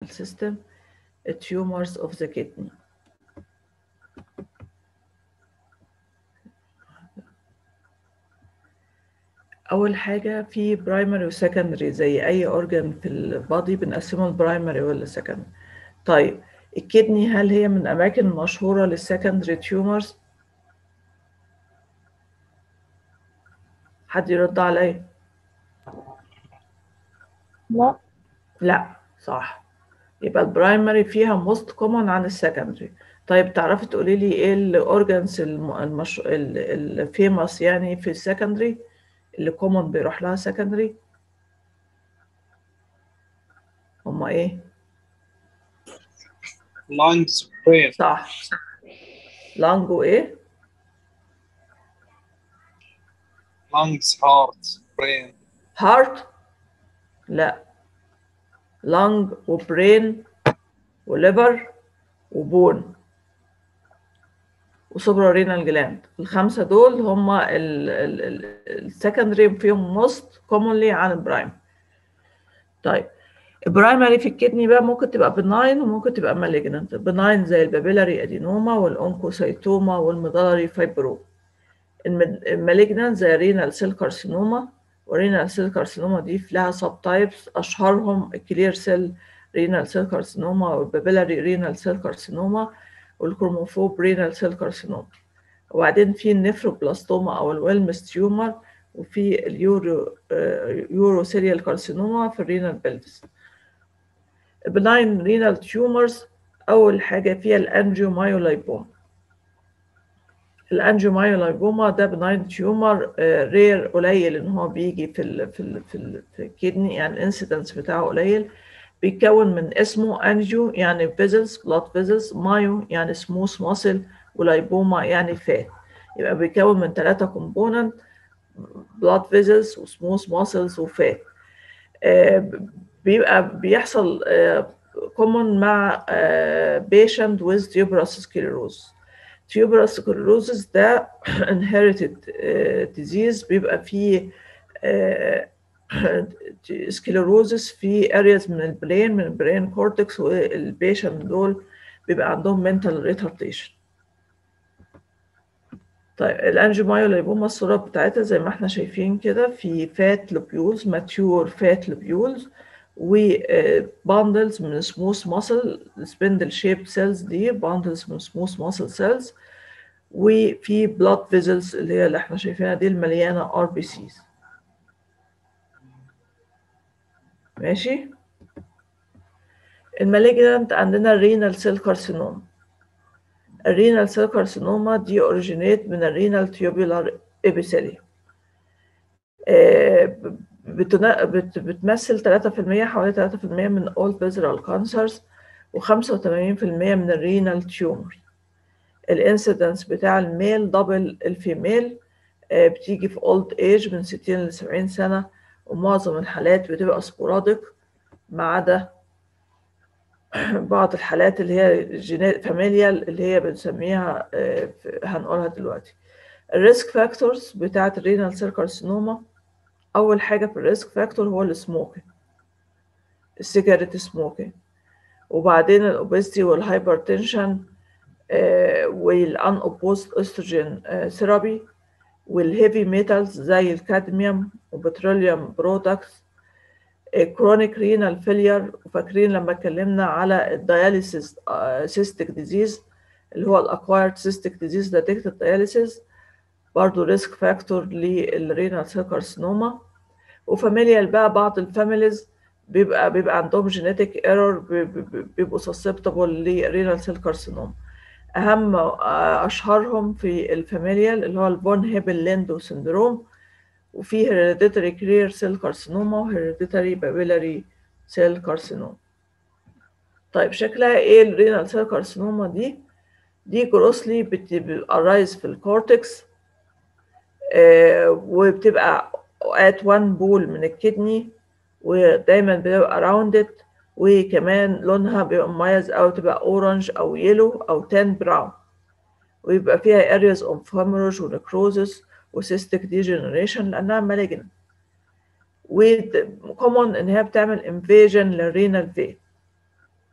system tumors of the kidney أول حاجة في برايمري وسكندري زي أي أورجان في البادي بنقسمه البرايمري ولا سكندري طيب الكدني هل هي من الأماكن المشهورة للسكندري تيومرز؟ حد يرد عليا؟ لا لا صح يبقى البرايمري فيها موست كومون عن السكندري طيب تعرفي تقولي لي ايه الاورجانز المش... الفيموس يعني في السكندري اللي كومون بيروح لها سكندري هما ايه lungs brain صح لانج وايه lungs heart brain هارت لا لانج وبرين وليفر وبون وسوبرا رينال جلاند الخمسه دول هم السكندري فيهم موست كومونلي عن البرايم طيب البرايمري في الكدني بقى ممكن تبقى بناين وممكن تبقى مالجننت بناين زي البابيلاري ادينوما والانكوسايتوما والميدالري فايبرو المالجننت زي رينال سيل كارسينوما ورينال سيل كارسينوما دي لها سب تايبس اشهرهم الكلير سيل رينال سيل كارسينوما والبابيلاري رينال سيل كارسينوما والكروموفوب رينال سيل كارسينوما وبعدين في النفروبلاستوما او الويلمس تيومر وفي اليورو يورو سيريال كارسينوما في الرينال بلفس بناين رينال تيومرز اول حاجه فيها الانجيومايولايبوما الانجيومايولايبوما ده بناين تيومر رير قليل ان هو بيجي في ال في ال في, ال في الكدني يعني الانسيدنس بتاعه قليل بيتكون من اسمه انجيو يعني فيزلز بلاد فيزلز مايو يعني سموث ماسل ولايبوما يعني فات يبقى بيتكون من ثلاثة كومبوننت بلاد فيزلز وسموث ماسلز وفات آه بيبقى بيحصل كومون مع بيشنت ويز tuberous sclerosis tuberous sclerosis ده inherited disease بيبقى فيه سكليروزس في areas من البرين من البرين كورتكس والبيشنت دول بيبقى عندهم mental retardation طيب الانجيومايولايبوما الصورة بتاعتها زي ما احنا شايفين كده في فات لوبيولز ماتيور فات لوبيولز وباندلز من سموث ماسل سبندل شيب سيلز دي باندلز من سموث ماسل سيلز وفي بلاد فيزلز اللي هي اللي احنا شايفينها دي المليانه ار بي سيز ماشي المالجنانت عندنا الرينال سيل كارسينوما الرينال سيل كارسينوما دي اوريجينيت من الرينال تيوبولار ابيثيليوم بتمثل 3% حوالي 3% من all visceral cancers و85% من الرينال تيومر الانسيدنس بتاع الميل دبل الفيميل بتيجي في اولد ايج من 60 ل 70 سنه ومعظم الحالات بتبقى سبوراديك ما عدا بعض الحالات اللي هي فاميليال اللي هي بنسميها هنقولها دلوقتي الريسك فاكتورز بتاعت الرينال سيل كارسينوما اول حاجه في الريسك فاكتور هو السموكينج السيجاريت سموكينج وبعدين الاوبستي والهايبرتنشن والان اوبوست استروجين ثيرابي والهيفي ميتالز زي الكادميوم وبتروليوم برودكتس كرونيك رينال فيلير وفاكرين لما اتكلمنا على الدياليسيس سيستيك ديزيز اللي هو الاكوايرد سيستيك ديزيز نتيجه الدياليسيس برضه ريسك فاكتور للرينال سيل كارسينوما وفاميليال بقى بعض الفاميليز بيبقى بيبقى عندهم جينيتك ايرور بيبقوا سسبتبل لرينال سيل كارسينوما اهم اشهرهم في الفاميليال اللي هو الفون هيبل ليندو سندروم وفي هيريديتري كرير سيل كارسينوما وهيريديتري بابيلاري سيل كارسينوما طيب شكلها ايه الرينال سيل كارسينوما دي دي جروسلي بترايز في الكورتكس آه وبتبقى at one بول من الكدني ودايما بتبقى راوندد وكمان لونها بيبقى مميز أو تبقى أورنج أو يلو أو تان براون ويبقى فيها areas of hemorrhage ونكروزس وسيستيك ديجنريشن لأنها مالجنة وكومون إن هي بتعمل invasion للرينال فين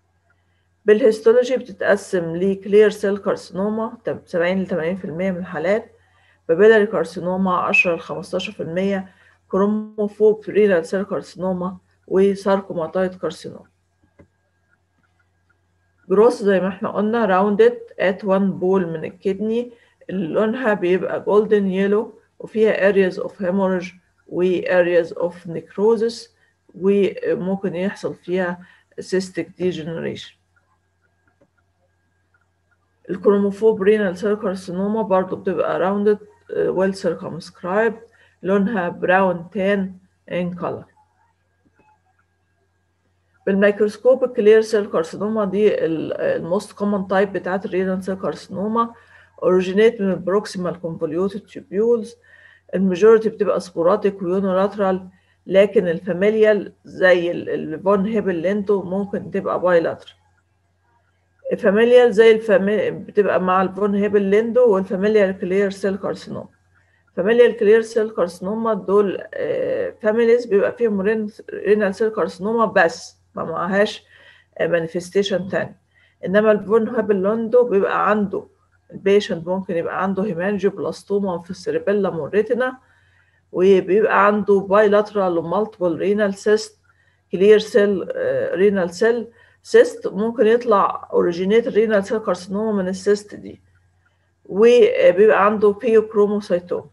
بالهيستولوجي بتتقسم لكلير سيل كارسينوما 70 ل 80% من الحالات بابيلاري كارسينوما 10 ل 15% كروموفوب رينال سيل كارسينوما وساركوماتايد كارسينوما جروس زي ما احنا قلنا راوندد ات وان بول من الكدني اللي لونها بيبقى جولدن يلو وفيها areas of hemorrhage و areas of necrosis وممكن يحصل فيها cystic degeneration الكروموفوب رينال سيل كارسينوما برضو بتبقى rounded uh, well circumscribed لونها براون تان in color بالميكروسكوب الكلير سيل كارسينوما دي الموست كومن تايب بتاعت الرينال سيل كارسينوما اوريجينيت من البروكسيمال كونفوليوتد تيوبيولز الماجوريتي بتبقى سبوراتيك ويونولاترال لكن الفاميليال زي الفون هيبل لينتو ممكن تبقى بايلاترال الفاميليال زي الفامي... بتبقى مع الفون هيبل ليندو والفاميليال كلير سيل كارسينوما فاميليال كلير سيل كارسينوما دول فاميليز بيبقى فيهم رينال سيل كارسينوما بس ما معهاش مانيفستيشن تاني انما الفون هيبل ليندو بيبقى عنده البيشنت ممكن يبقى عنده هيمانجيوبلاستوما في السيربيلم والريتنا وبيبقى عنده بايلاترال ومالتيبل رينال سيست كلير سيل رينال سيل سيست ممكن يطلع اوريجينيت رينال سيل كارسينوما من السيست دي وبيبقى عنده بيوكروموسايتوم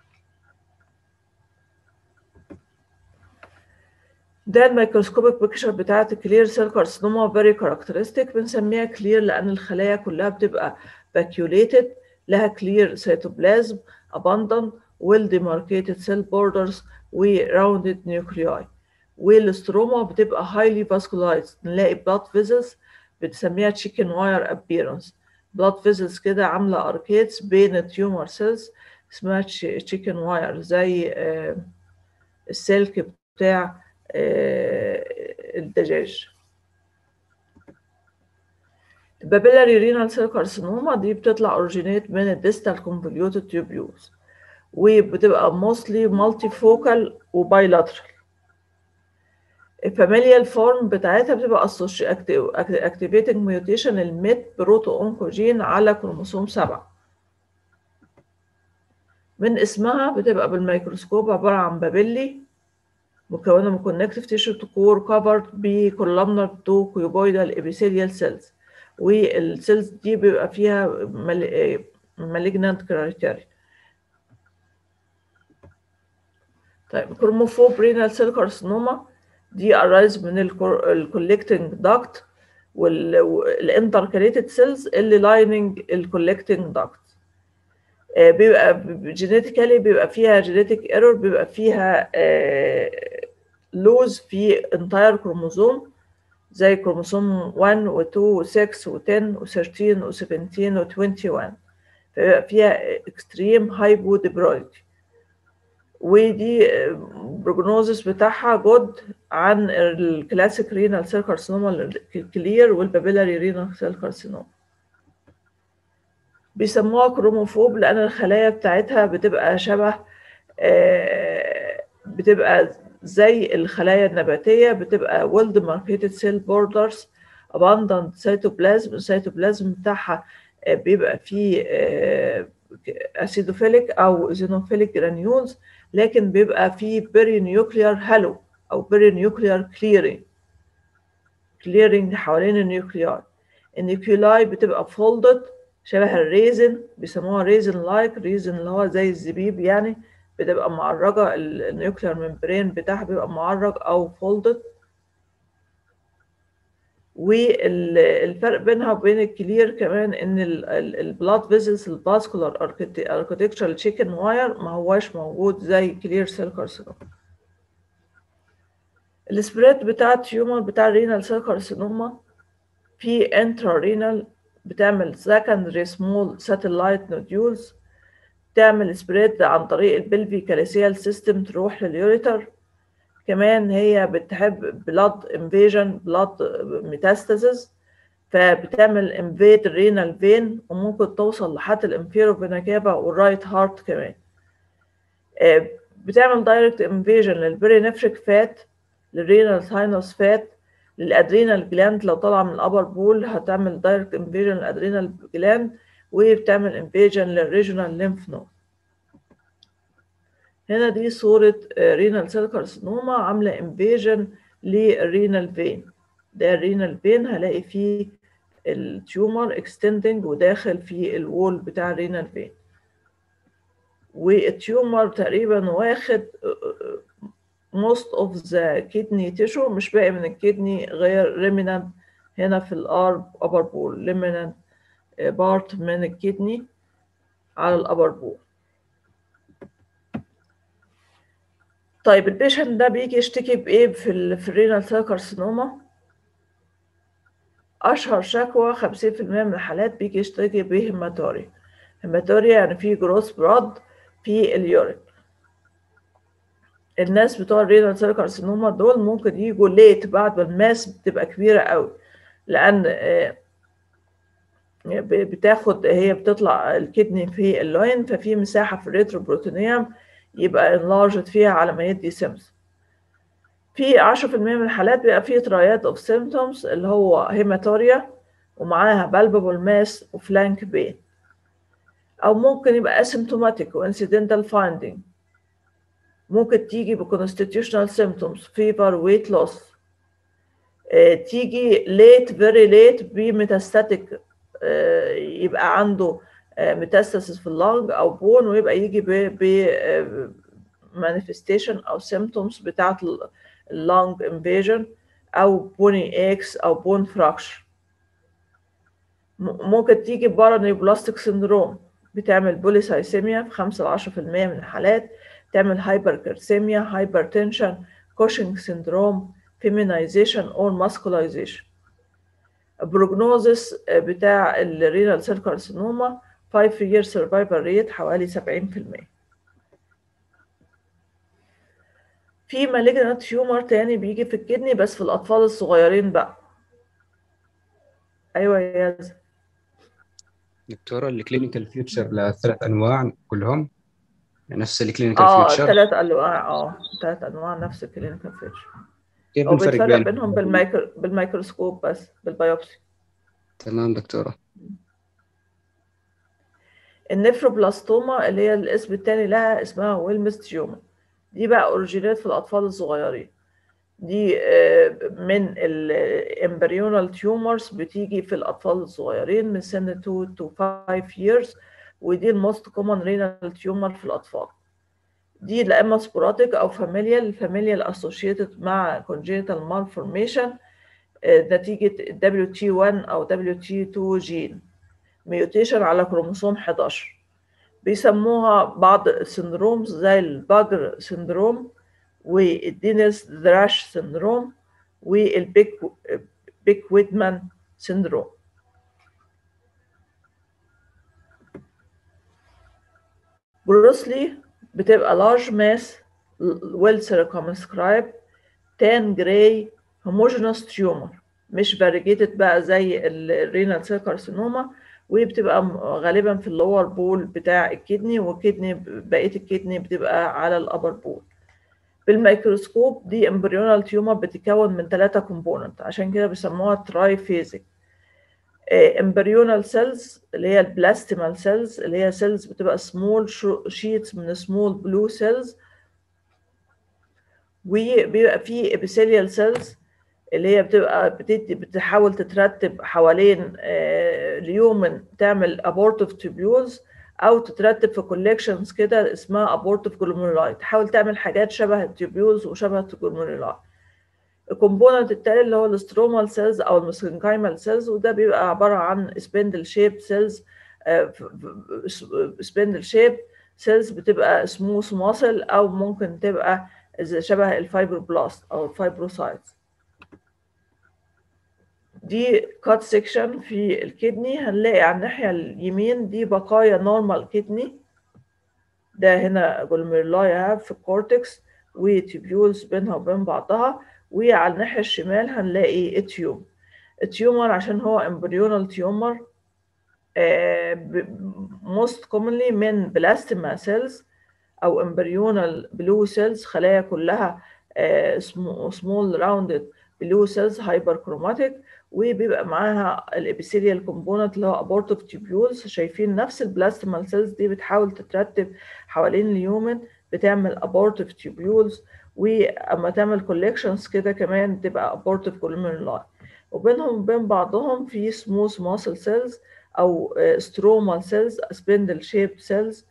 ده الميكروسكوبيك بيكشر بتاعت الكلير سيل كارسينوما فيري كاركترستيك بنسميها كلير لان الخلايا كلها بتبقى vacuolated لها clear cytoplasm abundant well demarcated cell borders و rounded nuclei والستروما بتبقى highly vascularized نلاقي blood vessels بنسميها chicken wire appearance blood vessels كده عاملة arcades بين التيومر cells اسمها chicken wire زي آه السلك بتاع آه الدجاج البابيلاري رينال سيل كارسينوما دي بتطلع اوريجينيت من الديستال كونفوليوتد تيوبيولز وبتبقى موستلي مالتي فوكال وبايلاترال الفاميليال فورم بتاعتها بتبقى اكتيفيتنج ميوتيشن الميت بروتو اونكوجين على كروموسوم 7 من اسمها بتبقى بالميكروسكوب عبارة عن بابيلي مكونة من كونكتيف تيشو كور كفرد بكولامنر تو كيوبويدال ابيثيليال سيلز والسيلز دي بيبقى فيها مالجنانت كرايتيريا طيب كروموفوب رينال سيل كارسينوما دي arise من الكولكتنج داكت والانتركاليتد سيلز اللي لايننج الكولكتنج داكت بيبقى جينيتيكالي بيبقى فيها جينيتيك ايرور بيبقى فيها لوز في انتاير كروموزوم زي كروموسوم 1 و 2 و 6 و 10 و 13 و 17 و 21 فبيبقى فيها اكستريم هايبوديبرويدي ودي بروجنوزس بتاعها جود عن الكلاسيك رينال سيل كارسينوما الكلير والبابيلاري رينال سيل كارسينوما بيسموها كروموفوب لان الخلايا بتاعتها بتبقى شبه بتبقى زي الخلايا النباتية بتبقى well demarcated cell borders abundant cytoplasm السيتوبلازم بتاعها بيبقى فيه acidophilic أو xenophilic granules لكن بيبقى فيه perinuclear halo أو perinuclear clearing clearing حوالين النيوكليار النيوكلياي بتبقى folded شبه الريزن بيسموها ريزن لايك ريزن اللي هو زي الزبيب يعني بتبقى معرجة النيوكلير ممبرين بتاعها بيبقى معرج أو فولدد والفرق بينها وبين الكلير كمان إن البلاد فيزلز الفاسكولار اركتكتشر تشيكن واير ما هواش موجود زي كلير سيل كارسينوما السبريد بتاع التيومر بتاع الرينال سيل كارسينوما في انترا رينال بتعمل secondary small satellite nodules تعمل سبريد عن طريق البلفي كاليسيال سيستم تروح لليوريتر كمان هي بتحب بلاد انفيجن بلاد ميتاستاسيس فبتعمل انفيد الرينال فين وممكن توصل لحد الانفيرو فينا كافا والرايت هارت كمان بتعمل دايركت انفيجن للبرينفريك فات للرينال ساينوس فات الادرينال جلاند لو طالعه من الابر بول هتعمل دايركت انفيجن للادرينال جلاند وبتعمل انفيجن للريجونال ليمف نود هنا دي صورة رينال سيل كارسينوما عاملة انفيجن للرينال فين ده الرينال فين هلاقي فيه التيومر اكستندنج وداخل في الوول بتاع الرينال فين والتيومر تقريبا واخد most of the kidney tissue مش باقي من الكدني غير remnant هنا في الارب upper ball remnant part من الكدني على الابر بول طيب البيشنت ده بيجي يشتكي بايه في ال في الرينال سيل كارسينوما اشهر شكوى 50% من الحالات بيجي يشتكي بهيماتوريا هيماتوريا يعني في جروس براد في اليورين الناس بتوع الرينال سيل كارسينوما دول ممكن يجوا ليت بعد ما الماس بتبقى كبيره قوي لان بتاخد هي بتطلع الكدني في اللوين ففي مساحه في الريتروبروتينيوم يبقى انلارجت فيها على ما يدي سيمز في 10% من الحالات بيبقى فيه ترايات اوف سيمتومز اللي هو هيماتوريا ومعاها بالبابل ماس وفلانك بين او ممكن يبقى اسيمتوماتيك وانسيدنتال فايندينج ممكن تيجي بكونستيتيوشنال سيمتومز فيفر ويت لوس تيجي ليت فيري ليت بميتاستاتيك يبقى عنده ميتاستاسيس في اللنج او بون ويبقى يجي ب مانيفستيشن او سيمتومز بتاعت اللنج انفيجن او بوني اكس او بون فراكشر ممكن تيجي بارانيوبلاستيك سندروم بتعمل بوليسايسيميا في 5 ل 10% من الحالات تعمل هايبركالسيميا هايبرتنشن كوشنج سندروم فيمينايزيشن اور ماسكولايزيشن البروجنوزس بتاع الرينال سيل كارسينوما 5 year survival rate حوالي 70% في malignant tumor تاني بيجي في الكدني بس في الأطفال الصغيرين بقى أيوة يا ياز دكتورة الكلينيكال فيوتشر لثلاث أنواع كلهم نفس الكلينيكال اه فيوتشر ثلاث أنواع اه ثلاث أنواع نفس الكلينيكال فيوتشر كيف أو الفرق بيتفرق بين بينهم بالميكرو بالميكروسكوب بس بالبيوبسي تمام دكتورة النفروبلاستوما اللي هي الاسم التاني لها اسمها ويلمز تيومر دي بقى اوريجينات في الاطفال الصغيرين دي آه، من الامبريونال تيومرز بتيجي في الاطفال الصغيرين من سن 2 to 5 years ودي الموست كومن رينال تيومر في الاطفال دي لا اما سبوراتيك او فاميليال الفاميليال اسوشيتد مع congenital malformation آه، نتيجه WT1 او WT2 جين ميوتيشن على كروموسوم 11 بيسموها بعض السندرومز زي الباجر سندروم والدينيس دراش سندروم والبيك بيك ويدمان سندروم جروسلي بتبقى large mass well circumscribed tan gray homogeneous tumor مش variegated بقى زي الرينال سيل كارسينوما وبتبقى م- غالبا في اللور بول بتاع الكدني والكدني بقيه الكدني بتبقى على الابر بول بالميكروسكوب دي امبريونال تيومر بتتكون من ثلاثة كومبوننت عشان كده بيسموها تراي فيزيك امبريونال سيلز اللي هي البلاستيمال سيلز اللي هي سيلز بتبقى سمول شيتس من سمول بلو سيلز وبيبقى في ابيثيليال سيلز اللي هي بتبقى بتدي بتحاول تترتب حوالين اليومن تعمل ابورتيف تيبيولز او تترتب في كولكشنز كده اسمها ابورتيف جلوميرولاي تحاول تعمل حاجات شبه التيبيولز وشبه الجلوميرولاي الكومبوننت التالي اللي هو الاسترومال سيلز او المسنكايمال سيلز وده بيبقى عباره عن سبندل شيب سيلز سبندل شيب سيلز بتبقى سموث ماسل او ممكن تبقى زي شبه الفايبروبلاست او الفايبروسايتس دي كات سيكشن في الكدني هنلاقي على الناحية اليمين دي بقايا نورمال كدني ده هنا جلوميرولاي في الكورتكس وتيبيولز بينها وبين بعضها وعلى الناحية الشمال هنلاقي التيوم التيومر عشان هو امبريونال تيومر most commonly من بلاستيما سيلز او امبريونال بلو سيلز خلايا كلها small rounded بلو سيلز هايبر كروماتيك وبيبقى معاها الابيثيليال كومبوننت اللي هو ابورتيف تيبيولز شايفين نفس البلاستيمال سيلز دي بتحاول تترتب حوالين اليومن بتعمل ابورتيف تيبيولز واما تعمل كولكشنز كده كمان تبقى ابورتيف كولوميرولاي وبينهم وبين بعضهم في سموث ماسل سيلز او سترومال سيلز سبندل شيب سيلز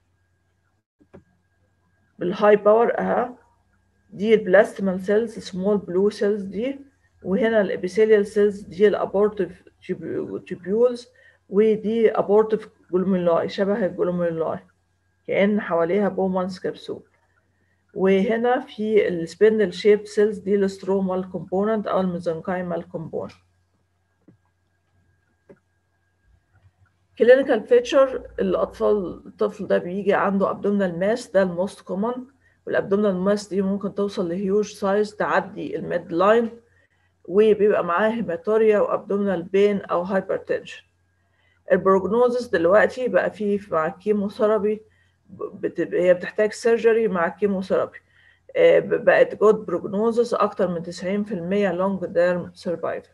بالهاي باور اها دي البلاستيمال سيلز سمول بلو سيلز دي وهنا الابيثيليال سيلز دي الابورتيف تيبيولز ودي ابورتيف جلوميرولاي شبه الجلوميرولاي كأن حواليها بومانس كبسول وهنا في السبندل شيب سيلز دي السترومال كومبوننت او الميزنكايمال كومبوننت كلينيكال فيتشر الاطفال الطفل ده بيجي عنده ابدومينال ماس ده الموست كومن والابدومينال ماس دي ممكن توصل لهيوج سايز تعدي الميد لاين وبيبقى معاه هيماتوريا وابدومينال بين او هايبرتنشن البروجنوزس دلوقتي بقى فيه مع الكيموثيرابي بت... هي بتحتاج سيرجري مع الكيموثيرابي بقت جود بروجنوزس اكتر من 90% لونج ديرم سرفايفل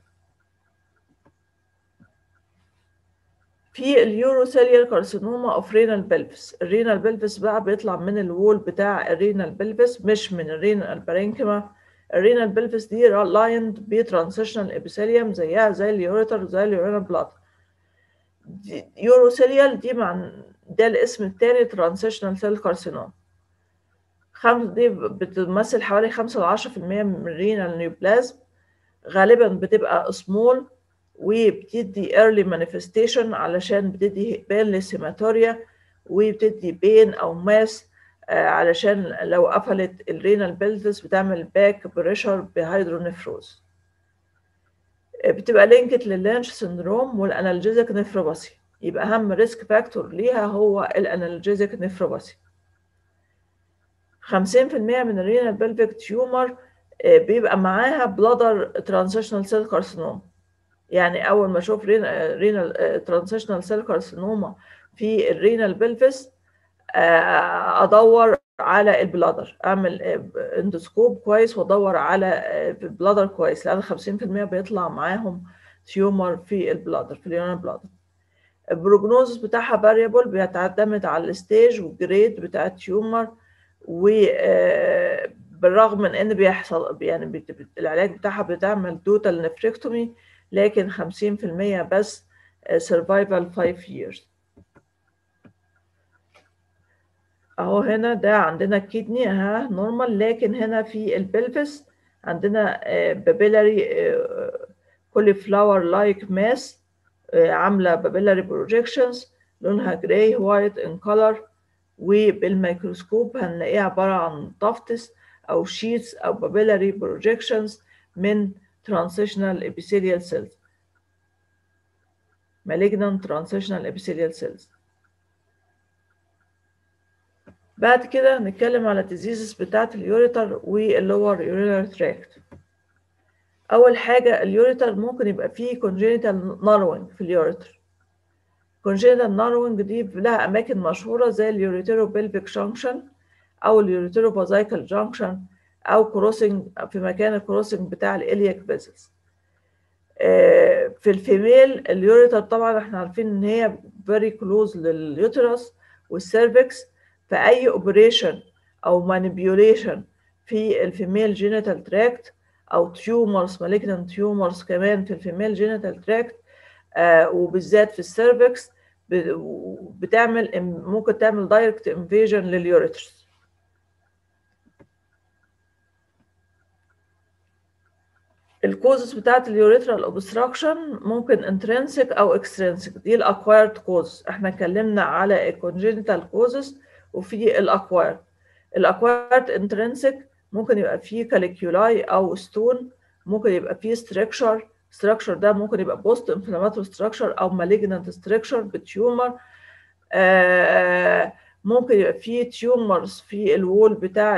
في اليوروسيليال كارسينوما اوف رينال بلفس الرينال بلفس بقى بيطلع من الوول بتاع الرينال بلفس مش من الرينال بارينكما الرينال بلفس دي لايند بترانسيشنال ابيثيليوم زيها زي اليوريتر زي اليورينال بلاد يوروسيليال دي مع ده الاسم التاني ترانسيشنال سيل كارسينوم خمس دي بتمثل حوالي خمسة لعشرة في المية من الرينال نيوبلازم غالبا بتبقى سمول وبتدي early manifestation علشان بتدي painless hematuria وبتدي بين أو ماس علشان لو قفلت الرينال بيلتس بتعمل باك بريشر بهيدرونيفروز بتبقى لينكت لللانش سندروم والانالجيزك نفروباسي يبقى اهم ريسك فاكتور ليها هو الانالجيزك نفروباسي 50% من الرينال بلفيك تيومر بيبقى معاها بلادر ترانزيشنال سيل كارسينوم يعني اول ما اشوف رينال ترانزيشنال سيل كارسينوما في الرينال بلفس ادور على البلادر اعمل اندوسكوب كويس وادور على البلادر كويس لان 50% بيطلع معاهم تيومر في البلادر في اليونان بلادر البروجنوزس بتاعها فاريبل بيعتمد على الستيج والجريد بتاع التيومر وبالرغم من ان بيحصل يعني العلاج بتاعها بتعمل توتال نفريكتومي لكن 50% بس survival 5 years اهو هنا ده عندنا الكدني ها نورمال لكن هنا في البلفس عندنا بابيلاري كولي فلاور لايك ماس عامله بابيلاري بروجيكشنز لونها جراي وايت ان كولر وبالميكروسكوب هنلاقيها عباره عن طفتس او شيتس او بابيلاري بروجيكشنز من transitional epithelial cells malignant transitional epithelial cells بعد كده هنتكلم على الديزيزز بتاعت اليوريتر واللور يورينال تراكت اول حاجه اليوريتر ممكن يبقى فيه congenital narrowing في اليوريتر congenital narrowing دي لها اماكن مشهوره زي اليوريترو بلفيك جانكشن او اليوريترو بازايكال جانكشن او كروسنج في مكان الكروسنج بتاع الالياك فيزلز في الفيميل اليوريتر طبعا احنا عارفين ان هي فيري كلوز لليوترس والسيرفكس فاي اوبريشن او مانيبيوليشن في الفيميل جينيتال تراكت او تيومرز مالجنان تيومرز كمان في الفيميل جينيتال تراكت وبالذات في السيرفكس بتعمل ممكن تعمل دايركت انفيجن لليوريترز الكوزز بتاعت اليوريترال اوبستراكشن ممكن انترنسك او اكسترنسك دي الاكوايرد كوز احنا اتكلمنا على الكونجنتال كوزز وفي الاكوايرد الاكوايرد انترنسك ممكن يبقى فيه كاليكيولاي او ستون ممكن يبقى فيه ستراكشر ستراكشر ده ممكن يبقى بوست انفلاماتوري ستراكشر او مالجنانت ستراكشر بتيومر آه ممكن يبقى فيه تيومرز في الوول بتاع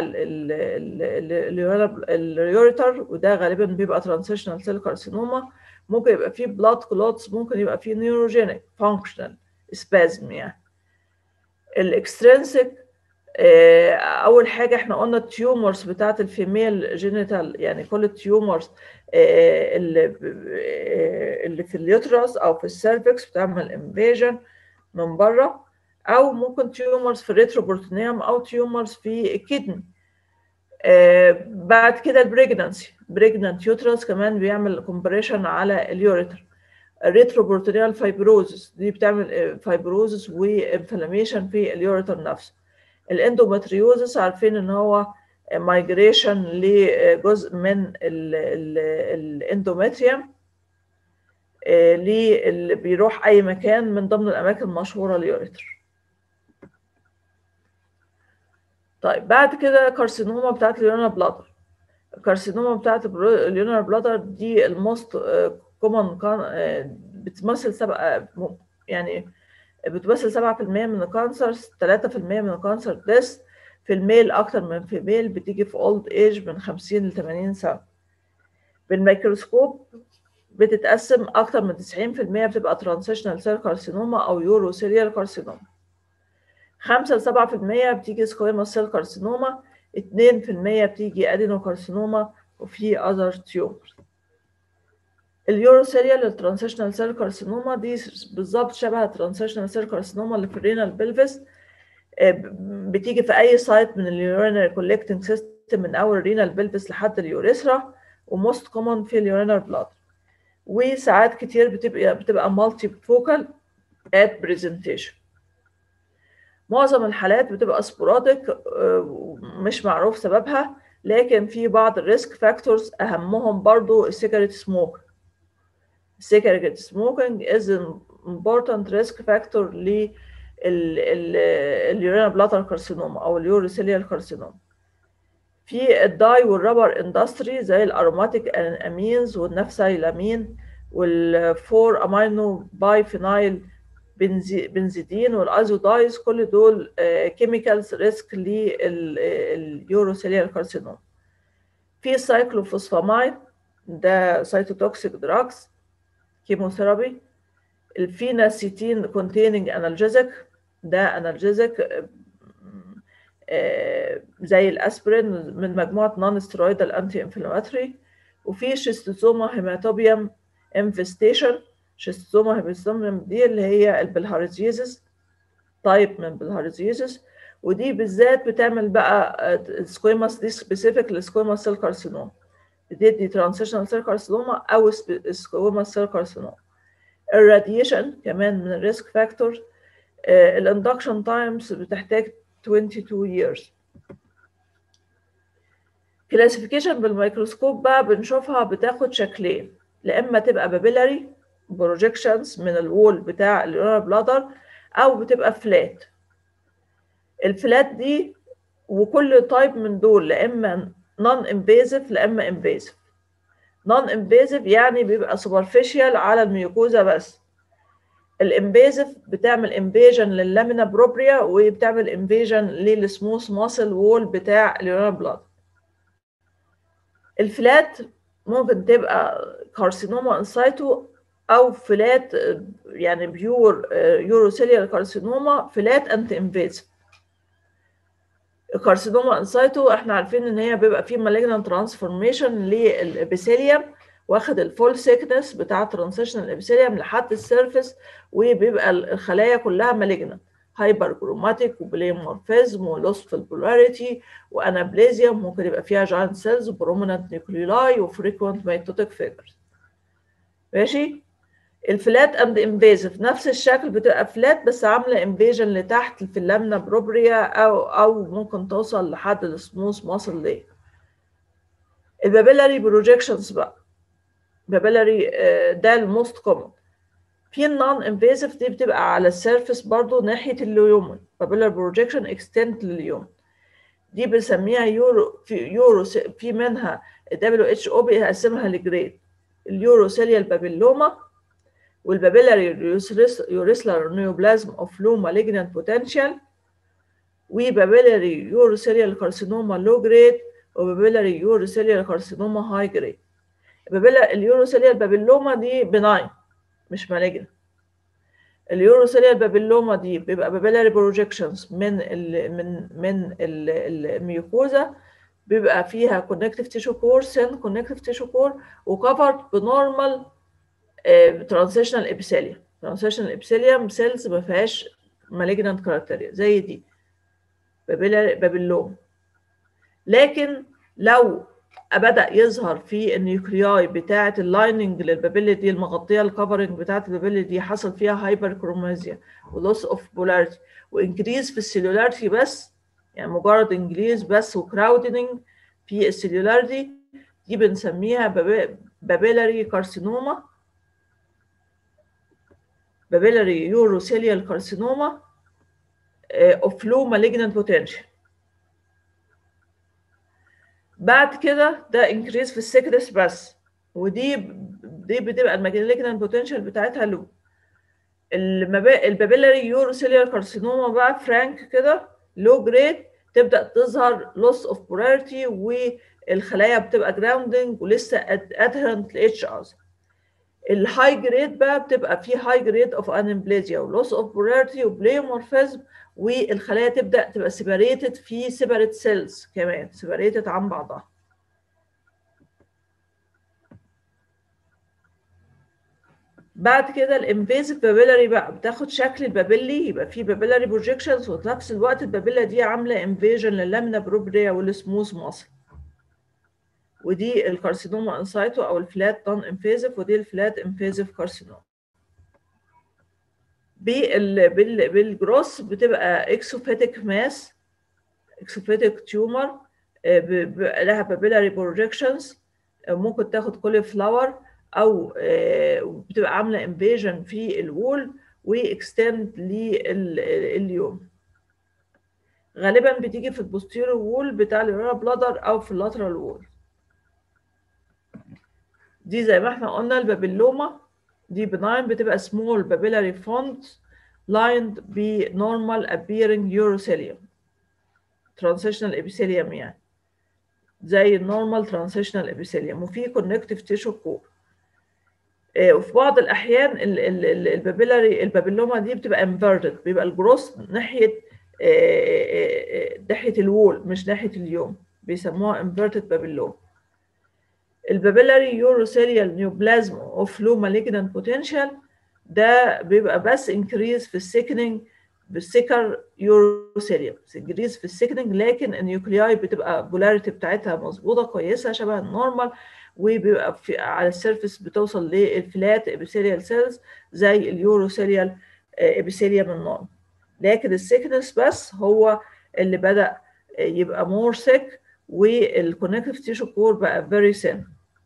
اليوريتر وده غالبا بيبقى ترانسيشنال سيل كارسينوما ممكن يبقى فيه بلاد كلوتس ممكن يبقى فيه نيوروجينيك فانكشنال سبازم يعني الاكسترنسك آه، اول حاجه احنا قلنا التيومرز بتاعت الفيميل جينيتال يعني كل التيومرز آه، اللي آه، اللي في اليوترس او في السيرفكس بتعمل انفيجن من بره او ممكن تيومرز في الريتروبورتينيوم او تيومرز في الكدني آه، بعد كده البريجنانسي بريجنانت يوترس كمان بيعمل كومبريشن على اليوريتر الريتروبورتينيال فايبروزس دي بتعمل فايبروزس وانفلاميشن في اليوريتر نفسه الاندومتريوزس عارفين ان هو مايجريشن لجزء من الاندومتريوم اللي بيروح اي مكان من ضمن الاماكن المشهوره اليوريتر طيب بعد كده كارسينوما بتاعت اليونر بلادر الكارسينوما بتاعت اليونر بلادر دي الموست كومن بتمثل سبعة يعني بتمثل 7% من الكانسرز 3% من الكانسر ديس في الميل اكتر من في ميل بتيجي في اولد ايج من 50 ل 80 سنه بالميكروسكوب بتتقسم اكتر من 90% بتبقى ترانزيشنال سيل كارسينوما او يورو سيريال كارسينوما 5 ل 7% بتيجي سكويما سيل كارسينوما 2% بتيجي ادينو كارسينوما وفي اذر تيومرز اليورو سيريال الترانزيشنال سيل كارسينوما دي بالظبط شبه الترانزيشنال سيل كارسينوما اللي في الرينال بلفس بتيجي في اي سايت من اليورينري كولكتنج سيستم من اول الرينال بلفس لحد اليوريثرا وموست كومن في اليورينال بلاد وساعات كتير بتبقى بتبقى مالتي فوكال ات برزنتيشن معظم الحالات بتبقى سبوراديك مش معروف سببها لكن في بعض الريسك فاكتورز اهمهم برضو السيجاريت سموك cigarette smoking is an important risk factor لليورينا بلاتر كارسينوما او اليوريسيليال كارسينوما في الداي والرابر اندستري زي الاروماتيك امينز والنفسايلامين والفور امينو باي فينايل بنزيدين والايزودايز كل دول كيميكالز ريسك لليوروسيليال كارسينوما في سايكلوفوسفامايد ده سايتوتوكسيك دراجز كيموثيرابي الفيناسيتين كونتيننج انالجيزك ده انالجيزك زي الاسبرين من مجموعه نون ستيرويدال انتي انفلاماتوري وفي شيستوزوما هيماتوبيوم انفستيشن شيستوزوما هيماتوبيوم دي اللي هي البلهارزيزس تايب من بلهارزيزس ودي بالذات بتعمل بقى سكويماس دي سبيسيفيك للسكويماس سيل كارسينوم بتدي ترانزيشنال سيل كارسينوما او سكويما سيل كارسينوما الراديشن كمان من الريسك فاكتور الاندكشن تايمز بتحتاج 22 years كلاسيفيكيشن بالميكروسكوب بقى بنشوفها بتاخد شكلين لا اما تبقى بابيلاري بروجيكشنز من الوول بتاع اليورال بلادر او بتبقى فلات الفلات دي وكل تايب من دول لا اما نون انفيزيف لا اما انفيزيف نون انفيزيف يعني بيبقى سوبرفيشال على الميوكوزا بس الانفيزيف بتعمل انفيجن لللامينا بروبريا وبتعمل انفيجن للسموث ماسل وول بتاع اليورال بلاد الفلات ممكن تبقى كارسينوما انسايتو او فلات يعني بيور يوروسيليال كارسينوما فلات انتي انفيزيف الكارسينوما انسايتو احنا عارفين ان هي بيبقى فيه مالجنان ترانسفورميشن للابيثيليوم واخد الفول سيكنس بتاع ترانزيشن الابيثيليوم لحد السيرفيس وبيبقى الخلايا كلها مالجنان هايبر كروماتيك وبليمورفيزم ولوس في البولاريتي وانابليزيا ممكن يبقى فيها جاينت سيلز وبرومينانت نيوكليولاي وفريكوينت ميتوتيك فيجرز ماشي الفلات اند انفيزيف نفس الشكل بتبقى فلات بس عامله انفيجن لتحت في اللامنا بروبريا او او ممكن توصل لحد السموث ماسل ليه البابيلاري بروجيكشنز بقى بابيلاري ده الموست كومن في النون انفيزيف دي بتبقى على السيرفيس برضو ناحيه اليومن بابيلاري بروجيكشن اكستنت لليوم دي بنسميها يورو في يورو في منها دبليو اتش او بيقسمها لجريد اليورو سيليال بابيلوما والبابيلاري يوريسلر نيوبلازم اوف لو مالجنانت بوتنشال وبابيلاري يوروسيليال كارسينوما لو جريد وبابيلاري يوروسيليال كارسينوما هاي جريد اليوروسيليال بابيلوما دي بناين مش مالجنانت اليوروسيليال بابيلوما دي بيبقى بابيلاري بروجيكشنز من ال من من ال- الميوكوزا بيبقى فيها كونكتيف تيشو كور سن كونكتيف تيشو كور وكفرد بنورمال ترانزيشنال ابيثيليوم ترانزيشنال ابيثيليوم سيلز ما فيهاش مالجنانت كاركتيريا زي دي بابيلاري بابيلوم لكن لو بدأ يظهر في النيوكلياي بتاعة اللايننج للبابيلي دي المغطية الكفرنج بتاعة البابيلي دي حصل فيها هايبر كرومازيا ولوس اوف بولاريتي وانكريز في السيلولاريتي بس يعني مجرد انجليز بس وكراودنج في السيلولاريتي دي بنسميها بابيلاري كارسينوما بابيلاري يوروسيليال كارسينوما اوف لو مالجنانت بوتنشال بعد كده ده انكريز في السكرس بس ودي دي بتبقى المالجنانت بوتنشال بتاعتها لو البابيلاري يوروسيليال كارسينوما بقى فرانك كده لو جريد تبدا تظهر لوس اوف بولاريتي والخلايا بتبقى جراوندنج ولسه ادهرنت لاتش اذر الهاي جريد بقى بتبقى في هاي جريد اوف انمبليزيا ولوس اوف بولاريتي وبليومورفيزم والخلايا تبدا تبقى سيبريتد في سيبريت سيلز كمان سيبريتد عن بعضها بعد كده الانفيزيف بابيلاري بقى بتاخد شكل البابيلي يبقى في بابيلاري بروجيكشنز وفي نفس الوقت البابيلا دي عامله انفيجن لللامنا بروبريا والسموث ماسل ودي الكارسينوما انسايتو او الفلات نون انفيزيف ودي الفلات انفيزيف كارسينوما بال بال بالجروس بتبقى اكسوفيتيك ماس اكسوفيتيك تيومر لها بابيلاري بروجيكشنز ممكن تاخد كولي فلاور او بتبقى عامله انفيجن في الوول واكستند لليوم غالبا بتيجي في البوستيريور وول بتاع اليورا بلادر او في اللاترال وول دي زي ما احنا قلنا البابيلوما دي بناين بتبقى small papillary font lined ب normal appearing urothelium transitional epithelium يعني زي النورمال transitional epithelium وفي connective tissue core وفي بعض الأحيان البابيلاري البابيلوما دي بتبقى inverted بيبقى الجروس ناحية ناحية الوول مش ناحية اليوم بيسموها inverted babilloma البابيلاري يوروسيليال نيوبلازم اوف لو مالجنانت بوتنشال ده بيبقى بس انكريز في السيكنينج بالسكر يوروسيليوم انكريز في السيكنينج لكن النيوكلياي بتبقى بولاريتي بتاعتها مظبوطه كويسه شبه النورمال وبيبقى في على السيرفيس بتوصل للفلات ابيثيليال سيلز زي اليوروسيليال ابيثيليوم النورمال لكن السيكنس بس هو اللي بدا يبقى مور سيك والكونكتيف تيشو كور بقى فيري سين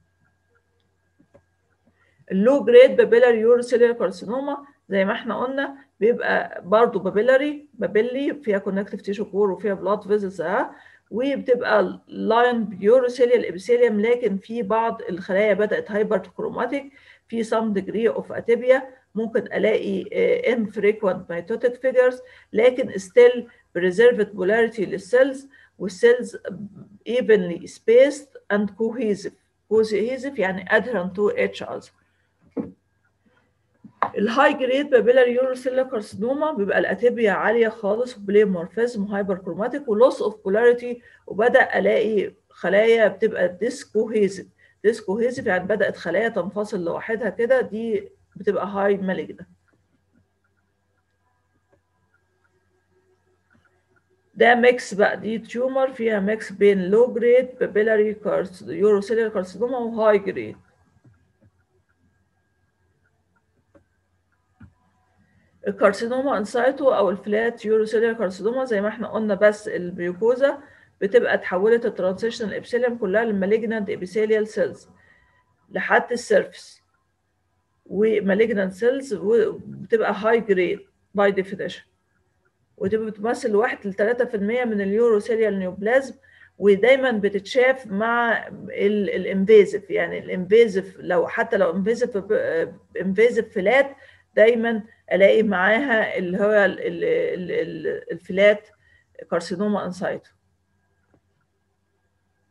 اللو جريد بابيلاري يوروسيلير كارسينوما زي ما احنا قلنا بيبقى برضه بابيلاري بابيلي فيها كونكتيف تيشو كور وفيها بلاد فيزلز اه وبتبقى لاين بيوروسيليال ابيثيليوم لكن في بعض الخلايا بدات هايبر كروماتيك في سم ديجري اوف اتيبيا ممكن الاقي infrequent mitotic figures لكن still preserved polarity للسيلز والسيلز evenly spaced and cohesive cohesive يعني adherent to each other الهاي جريد بابيلاري يوروسيلا كارسينوما بيبقى الاتيبيا عاليه خالص وبليمورفيزم هايبر كروماتيك ولوس اوف بولاريتي وبدا الاقي خلايا بتبقى ديسكوهيزيف ديسكوهيزيف يعني بدات خلايا تنفصل لوحدها كده دي بتبقى هاي مالجنة ده ميكس بقى دي تيومر فيها ميكس بين لو جريد بابيلاري كارس يوروسيلر كارسينوما وهاي جريد الكارسينوما انسايتو او الفلات يوروسيلر كارسينوما زي ما احنا قلنا بس الميوكوزا بتبقى اتحولت الترانزيشنال ابيثيليوم كلها للمالجنانت ابيثيليال سيلز لحد السيرفس ومالجنانت سيلز بتبقى هاي جريد باي ديفينيشن وتبقى بتمثل 1 ل 3% من اليوروسيليال نيوبلازم ودايما بتتشاف مع الانفيزيف يعني الانفيزيف لو حتى لو انفيزيف انفيزيف فلات دايما الاقي معاها اللي هو الفلات كارسينوما انسايتو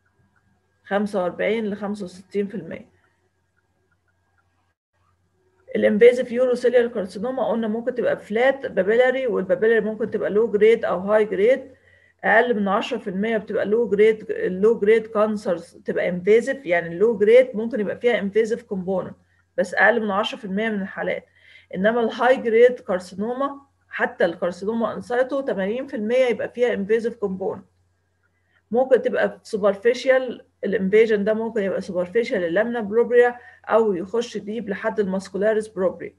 45 ل 65% الانفيزيف يوروسيليال كارسينوما قلنا ممكن تبقى فلات بابيلاري والبابيلاري ممكن تبقى لو جريد او هاي جريد اقل من 10% بتبقى لو جريد لو جريد كانسرز تبقى انفيزيف يعني اللو جريد ممكن يبقى فيها انفيزيف كومبوننت بس اقل من 10% من الحالات انما الهاي جريد كارسينوما حتى الكارسينوما انسايتو 80% يبقى فيها انفيزيف كومبوننت ممكن تبقى سوبرفيشال الانفيجن ده ممكن يبقى سوبرفيشال اللامنا بروبريا او يخش ديب لحد الماسكولاريس بروبريا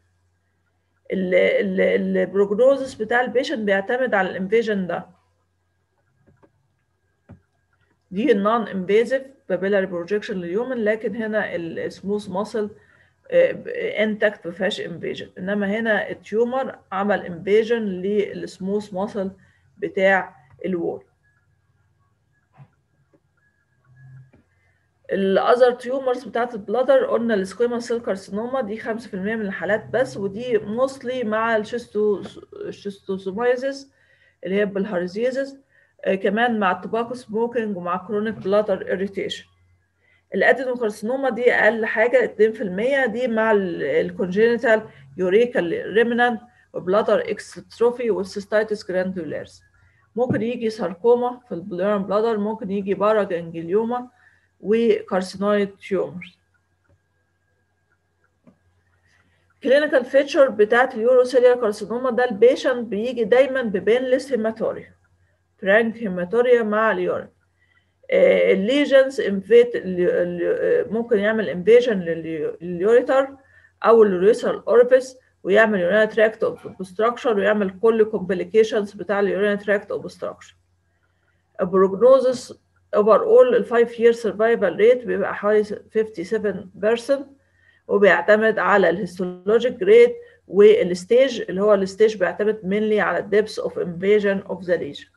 البروجنوزس بتاع البيشنت بيعتمد على الانفيجن ده دي النون انفيزيف بابيلاري بروجكشن لليومن لكن هنا السموث ماسل انتكت ما فيهاش انفيجن انما هنا التيومر عمل انفيجن للسموث ماسل بتاع الوول الاذر تيومرز بتاعت البلادر قلنا السكويما سيل كارسينوما دي 5% من الحالات بس ودي موستلي مع الشيستو الشيستوسومايزيس اللي هي بالهارزيزيس آه كمان مع التوباكو سموكينج ومع كرونيك بلادر اريتيشن الادينوكارسينوما دي اقل حاجه 2% دي مع الكونجينيتال يوريكال ريمنانت وبلادر اكستروفي والسيستايتس جراندولارز ممكن يجي ساركوما في البلوران بلادر ممكن يجي بارا جانجليوما وكارسينويد تيومرز كلينيكال فيتشر بتاعت اليوروسيليار كارسينوما ده البيشنت بيجي دايما ببينلس هيماتوريا فرانك هيماتوريا مع اليورين الليجنز انفيت ممكن يعمل انفيجن لليوريتر او اليوريثرال اوربس ويعمل يورينال تراكت اوبستراكشن ويعمل كل كومبليكيشنز بتاع اليورينال تراكت اوبستراكشن البروجنوزس اوفر اول ال 5 year survival rate بيبقى حوالي 57% وبيعتمد على الهيستولوجيك ريت والستيج اللي هو الستيج بيعتمد mainly على الدبس اوف invasion of the lesion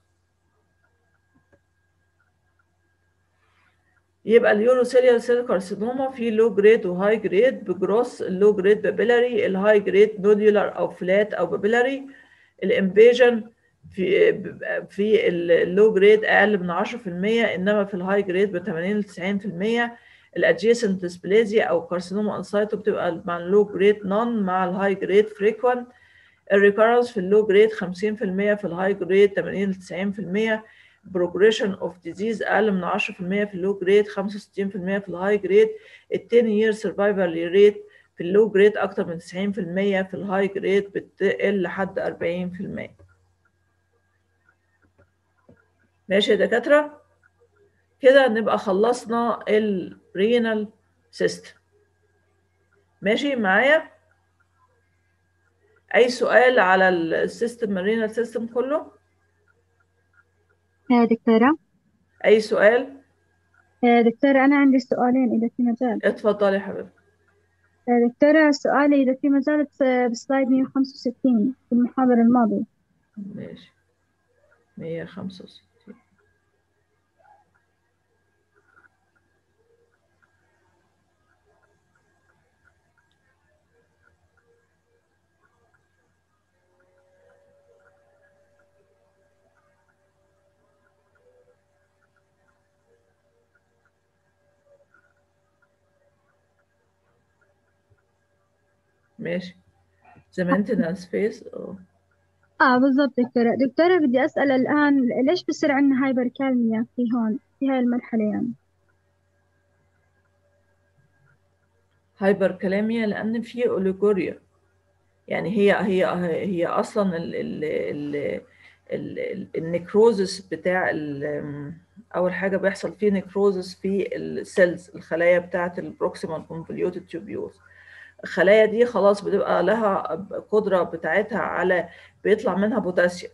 يبقى اليوروسيليال سيل كارسينوما في لو جريد وهاي جريد بجروس اللو جريد بابيلاري الهاي جريد نوديولار او فلات او بابيلاري الانفيجن في في اللو جريد اقل من 10% انما في الهاي جريد ب 80 ل 90% الادجيسنت ديسبليزيا او كارسينوما انسايتو بتبقى مع اللو جريد نون مع الهاي جريد فريكوينت الريكارنس في اللو جريد 50% في الهاي جريد 80 ل 90% progression of disease اقل من 10% في اللو جريد 65% في الهاي جريد ال 10 year survival rate في اللو جريد اكتر من 90% في الهاي جريد بتقل لحد 40% ماشي يا دكاترة كده نبقى خلصنا الرينال سيستم ماشي معايا اي سؤال على السيستم الرينال سيستم كله يا دكتورة اي سؤال يا دكتورة أنا عندي سؤالين إذا في مجال اتفضلي يا حبيبتي يا دكتورة سؤالي إذا في مجال بسلايد 165 في المحاضرة الماضية ماشي 165 ماشي the maintenance phase اه آه بالضبط دكتورة دكتورة بدي أسأل الآن ليش بصير عندنا هايبركالميا في هون في هاي المرحلة يعني هايبر كلامية لأن في أوليجوريا يعني هي هي هي أصلا ال ال ال ال ال النكروزس بتاع ال- أول حاجة بيحصل فيه نكروزس في السيلز الخلايا بتاعة البروكسيمال كونفوليوتد تيوبيولز الخلايا دي خلاص بتبقى لها قدرة بتاعتها على بيطلع منها بوتاسيوم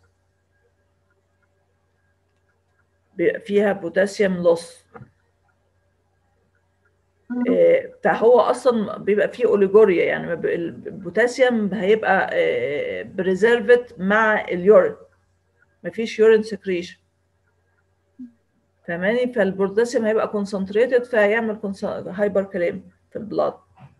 بيبقى فيها بوتاسيوم لوس آه، فهو اصلا بيبقى فيه اوليجوريا يعني ما بي- البوتاسيوم هيبقى بريزيرفد مع اليورين مفيش يورين سكريشن فاهماني فالبوتاسيوم هيبقى كونسنتريتد فهيعمل هايبر كلام في البلاد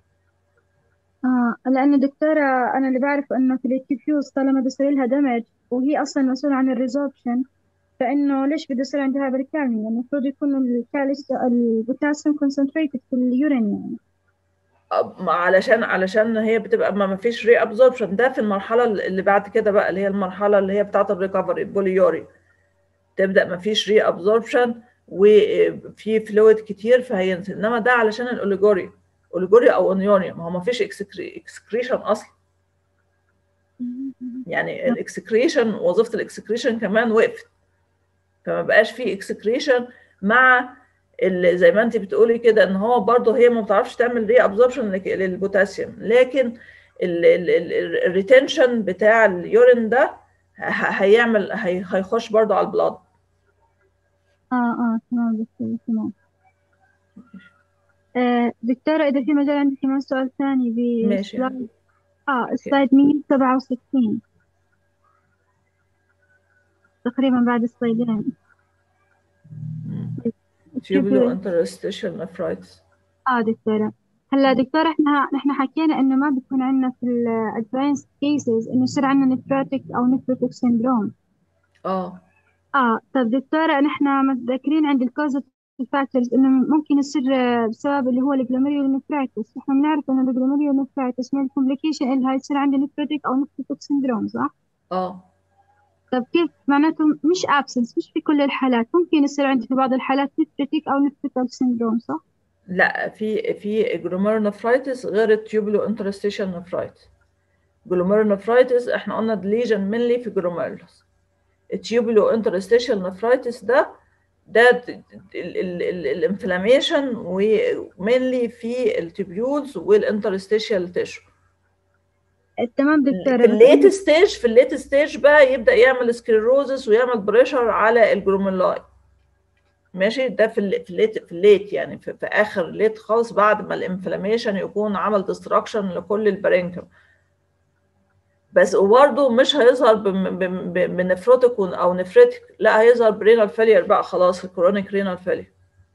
آه لأن دكتورة أنا اللي بعرف إنه في التيفيوز طالما بصير لها دمج وهي أصلا مسؤولة عن الريزوربشن فإنه ليش بده يصير عندها هايبركالميا المفروض يكون الكالس البوتاسيوم كونسنتريتد في اليورين يعني أب- علشان علشان هي بتبقى ما فيش ري ابزوربشن ده في المرحله اللي بعد كده بقى اللي هي المرحله اللي هي بتاعه الريكفري البوليوري تبدا ما فيش ري ابزوربشن وفي فلويد كتير فهينزل انما ده علشان الاوليجوريا اوليجوريا او اونيونيا ما هو ما فيش اكسكريشن اصلا يعني الاكسكريشن وظيفه الاكسكريشن كمان وقفت فما بقاش في اكسكريشن مع اللي زي ما انت بتقولي كده ان هو برضه هي ما بتعرفش تعمل ري ابزوربشن للبوتاسيوم لكن الريتنشن بتاع اليورين ده ه- هيعمل هي- هيخش برضه على البلاد اه اه تمام دكتورة تمام آه دكتورة إذا في مجال عندك كمان سؤال ثاني ماشي. بسلايد اه سلايد 167 تقريبا بعد السلايدين tubular interstitial nephritis اه دكتورة هلا دكتورة احنا نحن حكينا انه ما بيكون عندنا في الادفانس كيسز انه يصير عندنا نفروتيك او نفروتيك سيندروم اه اه طب دكتورة نحن متذكرين عند الكوزيتيف فاكتورز انه ممكن يصير آه، بسبب اللي هو الجلوميريول نفرايتس نحن بنعرف انه الجلوميريول نفرايتس من الكومبليكيشن اللي هيصير عندي نفروتيك او نفروتيك سيندروم صح؟ اه طب كيف معناته مش absence مش في كل الحالات ممكن يصير عندي في بعض الحالات نفروتيك او نفروتيك سيندروم صح؟ لا في في glomerulonephritis غير التيوبولو انترستيشال نفرايتس glomerulonephritis احنا قلنا ليجن منلي في glomerulus التيوبولو انترستيشال نفرايتس ده ده الانفلاميشن ومنلي في التيبيولز والانترستيشال تيشو تمام دكتورة في بس الليت ستيج في الليت ستيج بقى يبدا يعمل سكليروزس ويعمل بريشر على الجلوميرولاي ماشي ده في ال- في الليت في الليت يعني في, في اخر الليت خالص بعد ما الانفلاميشن يكون عمل ديستراكشن لكل البرينكم بس وبرضه مش هيظهر بم- بم- بم- بنفروتيك او نفريتك لا هيظهر برينال فيلير بقى خلاص الكرونيك رينال فيلير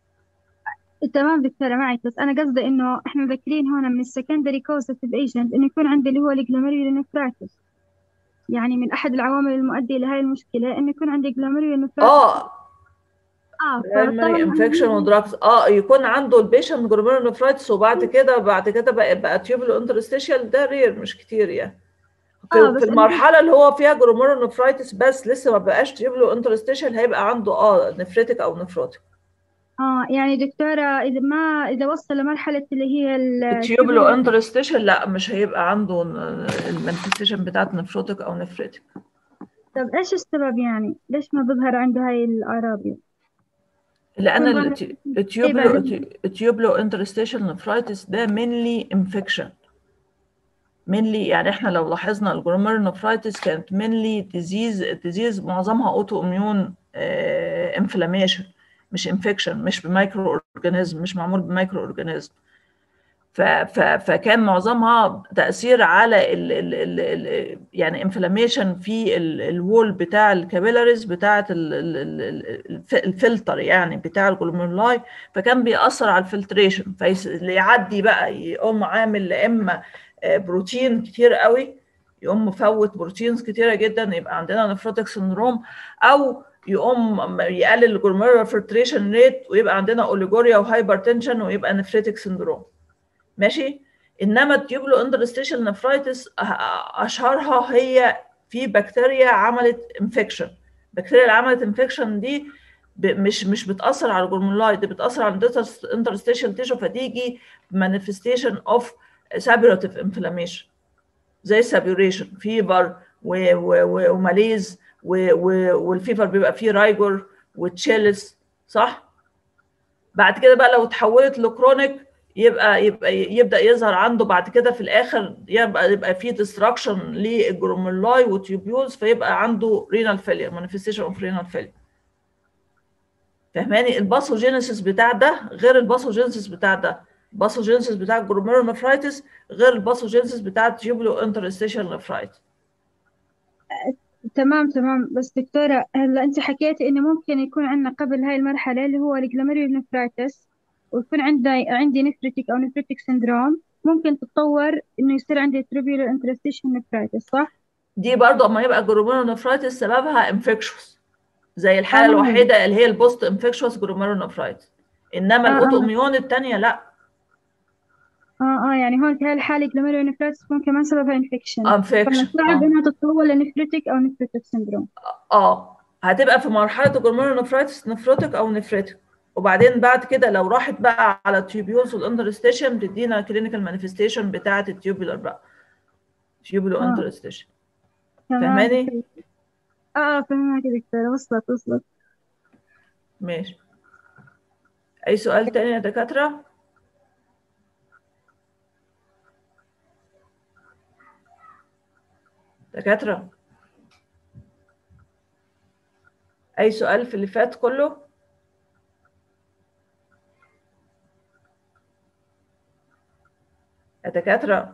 تمام دكتورة معك بس أنا قصدي إنه إحنا ذاكرين هون من السكندري كوزيتيف ايجنت إنه يكون عندي اللي هو الجلوميريول نفرايتس يعني من أحد العوامل المؤدية لهاي المشكلة إنه يكون عندي جلوميريول نفرايتس اه آه برايمري فطبعا انفكشن ودراجز اه يكون عنده البيشنت جلوميرولونفرايتس وبعد كده بعد كده بقى بقى تيوبولو انترستيشال ده رير مش كتير يعني في, آه، بس في أنا- المرحله اللي هو فيها جلوميرولونفرايتس بس لسه ما بقاش تيوبولو انترستيشال هيبقى عنده اه نفريتك او نفروتك آه يعني دكتورة إذا ما إذا وصل لمرحلة اللي هي ال التيوبولو انترستيشال لا مش هيبقى عنده المانيفستيشن بتاعت نفروتك او نفريتك طب إيش السبب يعني؟ ليش ما بظهر عنده هاي الأعراض يعني؟ لان طبعاً. التي- التيوبولو التيوبولو انترستيشال نفرايتس ده مينلي انفكشن مينلي يعني احنا لو لاحظنا الجلوميرولونفرايتس كانت مينلي ديزيز ديزيز معظمها اوتو اميون انفلاميشن مش انفكشن مش بمايكرو اورجانيزم مش معمول بمايكرو اورجانيزم ف ف فكان معظمها تاثير على ال ال ال ال يعني انفلاميشن في ال- الوول بتاع الكابيلاريز بتاعه ال- ال- ال- الف- الفلتر يعني بتاع الجلوميرولاي فكان بيأثر على الفلتريشن فاللي يعدي بقى يقوم عامل لا اما آه، بروتين كتير قوي يقوم مفوت بروتينز كتيره جدا يبقى عندنا نفروتك سندروم او يقوم يقلل الجلوميرولار فلتريشن ريت ويبقى عندنا اوليجوريا وهايبرتنشن ويبقى نفريتك سندروم ماشي انما التيوبلو اندرستيشال نفرايتس اشهرها هي في بكتيريا عملت انفكشن البكتيريا اللي عملت انفكشن دي ب- مش مش بتاثر على الجلوميرولاي دي بتاثر على الانترستيشال تيشو فتيجي مانيفستيشن اوف سابيوراتيف انفلاميشن زي سابيوريشن فيبر وماليز و- و- والفيفر بيبقى فيه رايجور وتشيلس صح بعد كده بقى لو اتحولت لكرونيك يبقى يبقى يبدا يظهر عنده بعد كده في الاخر يبقى يبقى في ديستراكشن للجلوميرولاي وتيوبيولز فيبقى عنده رينال فيلير مانيفستيشن اوف رينال فيلير فهماني الباثوجينيسيس بتاع ده غير الباثوجينيسيس بتاع ده الباثوجينيسيس بتاع الجلوميرولونفرايتس غير الباثوجينيسيس بتاع التيوبولو انترستيشال نفرايتس تمام تمام بس دكتورة هلا أنت حكيتي إنه ممكن يكون عندنا قبل هاي المرحلة اللي هو الجلوميريول نفرايتس ويكون عندي عندي نفرتك أو نفرتك سندروم ممكن تتطور إنه يصير عندي تروبيولو انترستيشن نفرايتس صح؟ دي برضو اما يبقى جلوميرولونفرايتس سببها انفكشوس زي الحاله آه. الوحيده اللي هي البوست انفكشوس جلوميرولونفرايتس انما آه، الاوتو آه. اميون الثانيه لا اه اه يعني هون في هالحالة جلوميرو نفرايتس ممكن ما سببها انفكشن انفكشن فصعب انها تتطور لنفريتك او نفريتك سندروم اه هتبقى في مرحله الجلوميرونفرايتس نفروتك او نفريتك وبعدين بعد كده لو راحت بقى على التيوبيولز والانترستيشن بتدينا كلينيكال مانيفستيشن بتاعه التيوبولار بقى تيوبولو آه. انترستيشن تمام فاهماني؟ اه اه فهمت يا دكتورة وصلت وصلت ماشي اي سؤال تاني يا دكاتره دكاتره اي سؤال في اللي فات كله يا دكاتره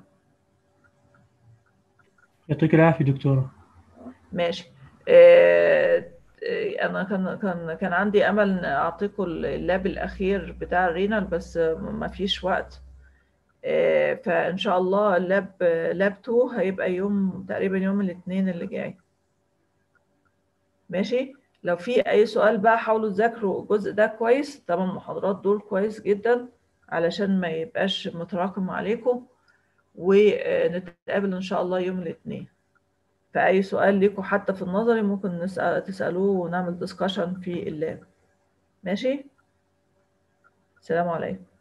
يعطيك العافية دكتورة ماشي آه، آه، انا كان كان كان عندي امل ان اعطيكم اللاب الاخير بتاع الرينال بس ما فيش وقت آه، فان شاء الله اللاب لاب 2 هيبقى يوم تقريبا يوم الاثنين اللي جاي ماشي لو في اي سؤال بقى حاولوا تذاكروا الجزء ده كويس الثمان محاضرات دول كويس جدا علشان ما يبقاش متراكم عليكم ونتقابل ان شاء الله يوم الاثنين فأي سؤال ليكم حتى في النظري ممكن نسأل تسألوه ونعمل ديسكشن في اللاب ماشي السلام عليكم